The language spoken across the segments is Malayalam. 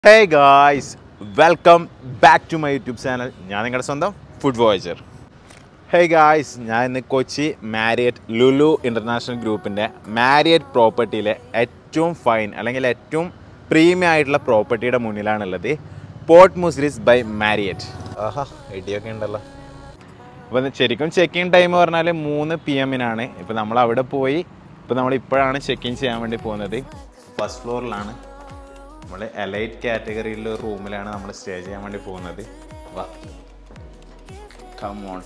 Hey guys welcome back to my YouTube channel ഞാൻ നിങ്ങളുടെ സ്വന്തം ഫുഡ് വോയജർ ഹേ ഗായ്സ് ഞാൻ ഇന്ന് കൊച്ചി മാരിയറ്റ് ലുലു ഇൻ്റർനാഷണൽ ഗ്രൂപ്പിൻ്റെ മാരിയറ്റ് പ്രോപ്പർട്ടിയിലെ ഏറ്റവും ഫൈൻ അല്ലെങ്കിൽ ഏറ്റവും പ്രീമിയം ആയിട്ടുള്ള പ്രോപ്പർട്ടിയുടെ മുന്നിലാണുള്ളത് പോർട്ട് മുസ്ലിസ് ബൈ മാരിയറ്റ് ആഹാ ഇടിയൊക്കെ ഉണ്ടല്ലോ അപ്പോൾ ശരിക്കും ചെക്കിങ് ടൈം പറഞ്ഞാൽ മൂന്ന് പി എമ്മിനാണ് ഇപ്പോൾ നമ്മൾ അവിടെ പോയി ഇപ്പോൾ നമ്മൾ ഇപ്പോഴാണ് ചെക്ക് ഇൻ ചെയ്യാൻ വേണ്ടി പോകുന്നത് ഫസ്റ്റ് ഫ്ലോറിലാണ് നമ്മൾ എലൈറ്റ് കാറ്റഗറിയിലുള്ള ഒരു റൂമിലാണ് നമ്മൾ സ്റ്റേ ചെയ്യാൻ വേണ്ടി പോകുന്നത് വാ കമോൺ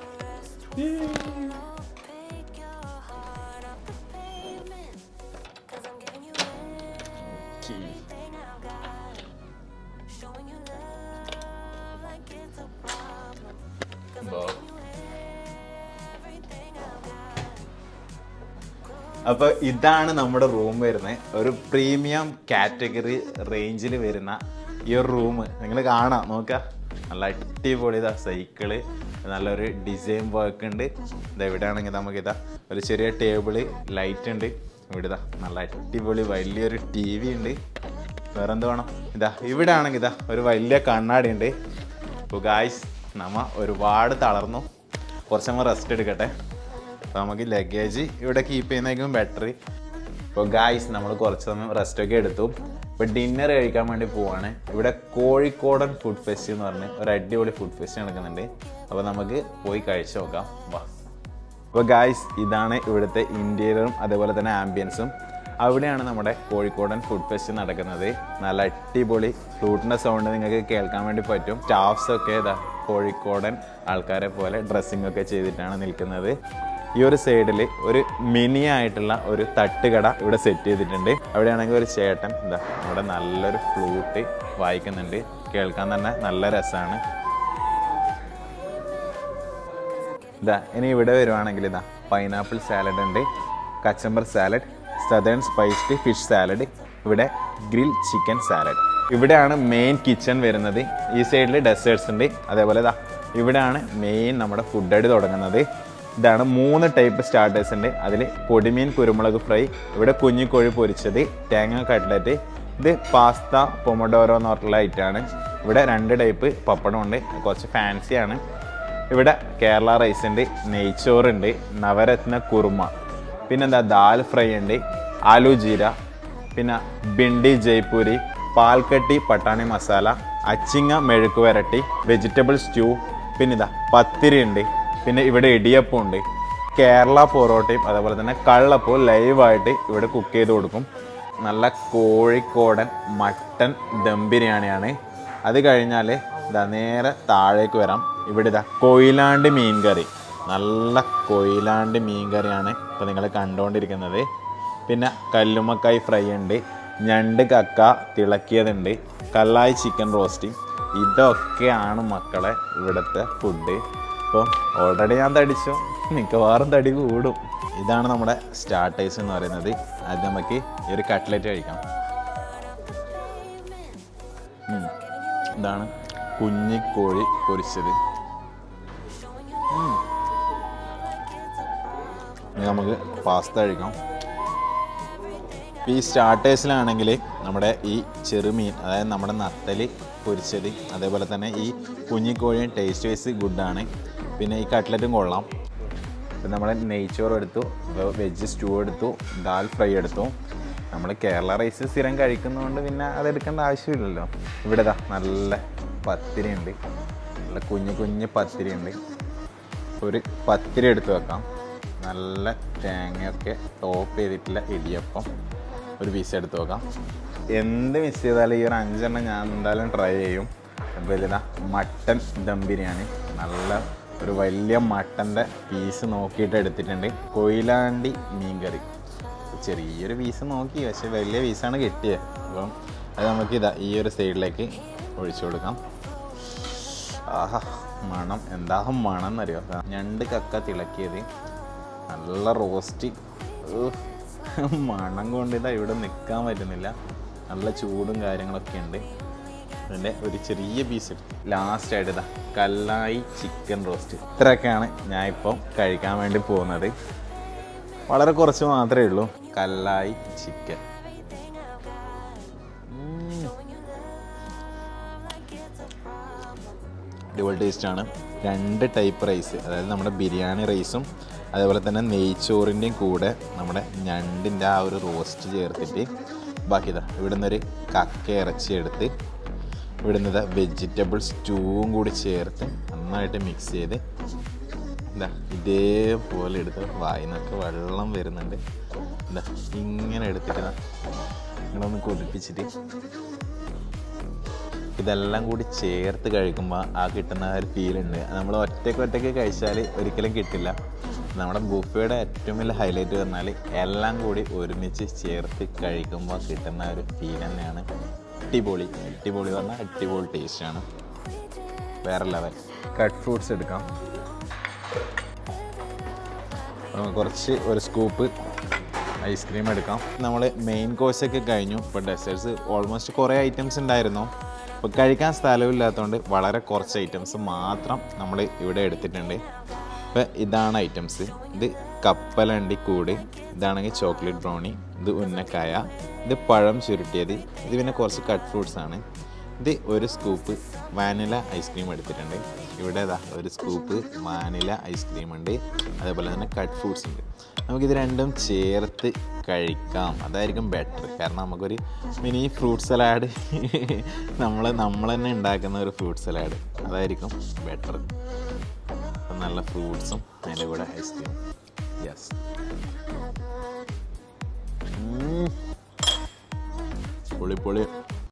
അപ്പോൾ ഇതാണ് നമ്മുടെ റൂം വരുന്നത് ഒരു പ്രീമിയം കാറ്റഗറി റേഞ്ചിൽ വരുന്ന ഈ ഒരു റൂം നിങ്ങൾ കാണാം നോക്കുക നല്ല അടിപൊളി ഇതാ സൈക്കിള് നല്ലൊരു ഡിസൈൻ വർക്ക് ഉണ്ട് ഇതാ ഇവിടെ ആണെങ്കിൽ നമുക്ക് ഇതാ ഒരു ചെറിയ ടേബിള് ലൈറ്റ് ഉണ്ട് ഇവിടെ ഇതാ നല്ല അടിപൊളി വലിയൊരു ടി വി ഉണ്ട് വേറെ എന്ത് വേണം ഇതാ ഇവിടെ ആണെങ്കിൽ ഇതാ ഒരു വലിയ കണ്ണാടി ഉണ്ട് അപ്പോൾ ഗായ്സ് നമ്മ ഒരുപാട് തളർന്നു കുറച്ച് നമ്മൾ റെസ്റ്റ് എടുക്കട്ടെ അപ്പോൾ നമുക്ക് ലഗേജ് ഇവിടെ കീപ്പ് ചെയ്യുന്നതായിരിക്കും ബെറ്റർ ഇപ്പോൾ ഗായ്സ് നമ്മൾ കുറച്ച് സമയം റെസ്റ്റ് ഒക്കെ എടുത്തു ഇപ്പോൾ ഡിന്നർ കഴിക്കാൻ വേണ്ടി പോവാണ് ഇവിടെ കോഴിക്കോടൻ ഫുഡ് ഫെസ്റ്റ് എന്ന് പറഞ്ഞ് ഒരു അടിപൊളി ഫുഡ് ഫെസ്റ്റ് നടക്കുന്നുണ്ട് അപ്പോൾ നമുക്ക് പോയി കഴിച്ചു നോക്കാം വാ അപ്പോൾ ഗായ്സ് ഇതാണ് ഇവിടുത്തെ ഇൻറ്റീരിയറും അതേപോലെ തന്നെ ആംബിയൻസും അവിടെയാണ് നമ്മുടെ കോഴിക്കോടൻ ഫുഡ് ഫെസ്റ്റ് നടക്കുന്നത് നല്ല അടിപൊളി ഫ്ലൂട്ടിൻ്റെ സൗണ്ട് നിങ്ങൾക്ക് കേൾക്കാൻ വേണ്ടി പറ്റും സ്റ്റാഫ്സ് ഒക്കെ ഇതാ കോഴിക്കോടൻ ആൾക്കാരെ പോലെ ഡ്രസ്സിംഗ് ഒക്കെ ചെയ്തിട്ടാണ് നിൽക്കുന്നത് ഈ ഒരു സൈഡിൽ ഒരു മിനി ആയിട്ടുള്ള ഒരു തട്ടുകട ഇവിടെ സെറ്റ് ചെയ്തിട്ടുണ്ട് അവിടെയാണെങ്കിൽ ഒരു ചേട്ടൻ ഇതാ ഇവിടെ നല്ലൊരു ഫ്ലൂട്ട് വായിക്കുന്നുണ്ട് കേൾക്കാൻ തന്നെ നല്ല രസമാണ് ഇതാ ഇനി ഇവിടെ വരുവാണെങ്കിൽ ഇതാ പൈനാപ്പിൾ സാലഡ് ഉണ്ട് kachumber salad southern spiced fish salad ഇവിടെ ഗ്രിൽ ചിക്കൻ സാലഡ് ഇവിടെയാണ് മെയിൻ കിച്ചൺ വരുന്നത് ഈ സൈഡിൽ ഡെസേർട്സ് ഉണ്ട് അതേപോലെ ഇതാ ഇവിടെയാണ് മെയിൻ നമ്മുടെ ഫുഡ് അടി തുടങ്ങുന്നത് ഇതാണ് മൂന്ന് ടൈപ്പ് സ്റ്റാർട്ടേഴ്സ് ഉണ്ട് അതിൽ പൊടിമീൻ കുരുമുളക് ഫ്രൈ ഇവിടെ കുഞ്ഞിക്കോഴി പൊരിച്ചത് തേങ്ങ കട്ട്ലറ്റ് ഇത് പാസ്ത പൊമഡോറോ എന്ന് പറഞ്ഞിട്ടുള്ള ഐറ്റാണ് ഇവിടെ രണ്ട് ടൈപ്പ് പപ്പടം ഉണ്ട് കുറച്ച് ഫാൻസിയാണ് ഇവിടെ കേരള റൈസ് ഉണ്ട് നെയ്ച്ചോറുണ്ട് നവരത്ന കുറുമ പിന്നെന്താ ദാൽ ഫ്രൈ ഉണ്ട് ആലു ജീര പിന്നെ ബിണ്ടി ജയ്പൂരി പാൽക്കട്ടി പട്ടാണി മസാല അച്ചിങ്ങ മെഴുക്ക് വരട്ടി വെജിറ്റബിൾ സ്റ്റ്യൂ പിന്നെ ഇതാ പത്തിരി ഉണ്ട് പിന്നെ ഇവിടെ ഇടിയപ്പം ഉണ്ട് കേരള പൊറോട്ടയും അതേപോലെ തന്നെ കള്ളപ്പവും ലൈവായിട്ട് ഇവിടെ കുക്ക് ചെയ്ത് കൊടുക്കും നല്ല കോഴിക്കോടൻ മട്ടൻ ദം ബിരിയാണിയാണ് അത് കഴിഞ്ഞാൽ ഇതാ നേരെ താഴേക്ക് വരാം ഇവിടെ ഇതാ കൊയിലാണ്ട് മീൻ കറി നല്ല കൊയിലാണ്ട് മീൻ കറിയാണ് ഇപ്പോൾ നിങ്ങൾ കണ്ടുകൊണ്ടിരിക്കുന്നത് പിന്നെ കല്ലുമ്മക്കായ് ഫ്രൈ ഉണ്ട് ഞണ്ട് കക്ക തിളക്കിയതുണ്ട് കല്ലായി ചിക്കൻ റോസ്റ്റ് ഇതൊക്കെയാണ് മക്കളെ ഇവിടുത്തെ ഫുഡ് ഇപ്പം ഓൾറെഡി ഞാൻ തടിച്ചു മിക്കവാറും തടി കൂടും ഇതാണ് നമ്മുടെ സ്റ്റാർട്ടേഴ്സ് എന്ന് പറയുന്നത് അത് നമുക്ക് ഈ ഒരു കട്ട്ലറ്റ് കഴിക്കാം ഉം. ഇതാണ് കുഞ്ഞിക്കോഴി പൊരിച്ചത് ഉം. ഇനി നമുക്ക് പാസ്ത കഴിക്കാം ഈ സ്റ്റാർട്ടേഴ്സിലാണെങ്കിൽ നമ്മുടെ ഈ ചെറുമീൻ അതായത് നമ്മുടെ നത്തല് പൊരിച്ചത് അതേപോലെ തന്നെ ഈ കുഞ്ഞിക്കോഴിയും ടേസ്റ്റ് വൈസ് ഗുഡാണ് പിന്നെ ഈ കട്ട്ലറ്റും കൊള്ളാം പിന്നെ നമ്മൾ നെയ്ച്ചോറ് എടുത്തു വെജ് സ്റ്റൂ എടുത്തു ദാൽ ഫ്രൈ എടുത്തു നമ്മൾ കേരള റൈസ് സ്ഥിരം കഴിക്കുന്നതുകൊണ്ട് പിന്നെ അതെടുക്കേണ്ട ആവശ്യമില്ലല്ലോ ഇവിടെ ദാ നല്ല പത്തിരി ഉണ്ട് നല്ല കുഞ്ഞു കുഞ്ഞു പത്തിരി ഉണ്ട് ഒരു പത്തിരി എടുത്ത് വെക്കാം നല്ല തേങ്ങയൊക്കെ ടോപ്പ് ചെയ്തിട്ടുള്ള ഇടിയപ്പം ഒരു പീസ് എടുത്ത് വെക്കാം എന്ത് മിസ് ചെയ്താലും ഈ ഒരു അഞ്ചെണ്ണം ഞാൻ എന്തായാലും ട്രൈ ചെയ്യും അപ്പോൾ ഇതിനാ മട്ടൻ ദം ബിരിയാണി നല്ല ഒരു വലിയ മട്ടൻ്റെ പീസ് നോക്കിയിട്ട് എടുത്തിട്ടുണ്ട് കൊയിലാണ്ടി മീൻ കറി ചെറിയൊരു പീസ് നോക്കി പക്ഷെ വലിയ പീസാണ് കിട്ടിയത് അപ്പം അത് നമുക്ക് ഇതാ ഈ ഒരു സൈഡിലേക്ക് ഒഴിച്ചു കൊടുക്കാം ആഹാ മണം എന്താ മണം എന്നറിയോ ഞണ്ട് കക്ക തിളക്കിയത് നല്ല റോസ്റ്റ് മണം കൊണ്ട് ഇതാ ഇവിടെ നിൽക്കാൻ പറ്റുന്നില്ല നല്ല ചൂടും കാര്യങ്ങളൊക്കെ ഉണ്ട് അതിൻ്റെ ഒരു ചെറിയ പീസ് ലാസ്റ്റ് ആയിട്ട് ഇതാ കല്ലായി ചിക്കൻ റോസ്റ്റ് ഇത്രയൊക്കെയാണ് ഞാൻ ഇപ്പം കഴിക്കാൻ വേണ്ടി പോകുന്നത് വളരെ കുറച്ച് മാത്രമേ ഉള്ളൂ കല്ലായി ചിക്കൻ അടിപൊളി ടേസ്റ്റാണ് രണ്ട് ടൈപ്പ് റൈസ് അതായത് നമ്മുടെ ബിരിയാണി റൈസും അതേപോലെ തന്നെ നെയ്ച്ചോറിൻ്റെയും കൂടെ നമ്മുടെ ഞണ്ടിൻ്റെ ആ ഒരു റോസ്റ്റ് ചേർത്തിട്ട് ബാക്കി ഇതാ ഇവിടെ നിന്നൊരു കക്ക ഇറച്ചി എടുത്ത് ഇവിടെ നിന്ന് വെജിറ്റബിൾ സ്റ്റൂവും കൂടി ചേർത്ത് നന്നായിട്ട് മിക്സ് ചെയ്ത് എന്താ ഇതേപോലെ എടുത്ത് വായിന്നൊക്കെ വെള്ളം വരുന്നുണ്ട് എന്താ ഇങ്ങനെ എടുത്തിട്ട് ദാ ഇങ്ങളൊന്ന് കൊതിപ്പിച്ചിട്ട് ഇതെല്ലാം കൂടി ചേർത്ത് കഴിക്കുമ്പോൾ ആ കിട്ടുന്ന ആ ഒരു ഫീൽ ഉണ്ട് നമ്മൾ ഒറ്റയ്ക്ക് ഒറ്റയ്ക്ക് കഴിച്ചാൽ ഒരിക്കലും കിട്ടില്ല നമ്മുടെ ബുഫയുടെ ഏറ്റവും വലിയ ഹൈലൈറ്റ് പറഞ്ഞാൽ എല്ലാം കൂടി ഒരുമിച്ച് ചേർത്ത് കഴിക്കുമ്പോൾ കിട്ടുന്ന ഒരു ഫീൽ തന്നെയാണ് അടിപൊളി അടിപൊളി പറഞ്ഞാൽ അടിപൊളി ടേസ്റ്റാണ് വേറെ ലെവൽ കട്ട് ഫ്രൂട്ട്സ് എടുക്കാം അപ്പോൾ കുറച്ച് ഒരു സ്കൂപ്പ് ഐസ്ക്രീം എടുക്കാം നമ്മൾ മെയിൻ കോഴ്സൊക്കെ കഴിഞ്ഞു ഇപ്പോൾ ഡെസേർട്സ് ഓൾമോസ്റ്റ് കുറേ ഐറ്റംസ് ഉണ്ടായിരുന്നു ഇപ്പോൾ കഴിക്കാൻ സ്ഥലമില്ലാത്തതുകൊണ്ട് വളരെ കുറച്ച് ഐറ്റംസ് മാത്രം നമ്മൾ ഇവിടെ എടുത്തിട്ടുണ്ട് ഇപ്പോൾ ഇതാണ് ഐറ്റംസ് ഇത് കപ്പലണ്ടി കൂട് ഇതാണെങ്കിൽ ചോക്ലേറ്റ് ബ്രൗണി ഇത് ഉന്നക്കായ ഇത് പഴം ചുരുട്ടിയത് ഇത് പിന്നെ കുറച്ച് കട്ട് ഫ്രൂട്ട്സ് ആണ് ഇത് ഒരു സ്കൂപ്പ് വാനില ഐസ്ക്രീം എടുത്തിട്ടുണ്ട് ഇവിടെ ഇതാ ഒരു സ്കൂപ്പ് വാനില ഐസ്ക്രീം ഉണ്ട് അതേപോലെ തന്നെ കട്ട് ഫ്രൂട്ട്സ് ഉണ്ട് നമുക്കിത് രണ്ടും ചേർത്ത് കഴിക്കാം അതായിരിക്കും ബെറ്റർ കാരണം നമുക്കൊരു മിനി ഫ്രൂട്ട് സലാഡ് നമ്മൾ നമ്മൾ തന്നെ ഉണ്ടാക്കുന്ന ഒരു ഫ്രൂട്ട് സലാഡ് അതായിരിക്കും ബെറ്റർ അപ്പം നല്ല ഫ്രൂട്ട്സും അതിൻ്റെ കൂടെ ഐസ്ക്രീം യെസ് പൊളി പൊളി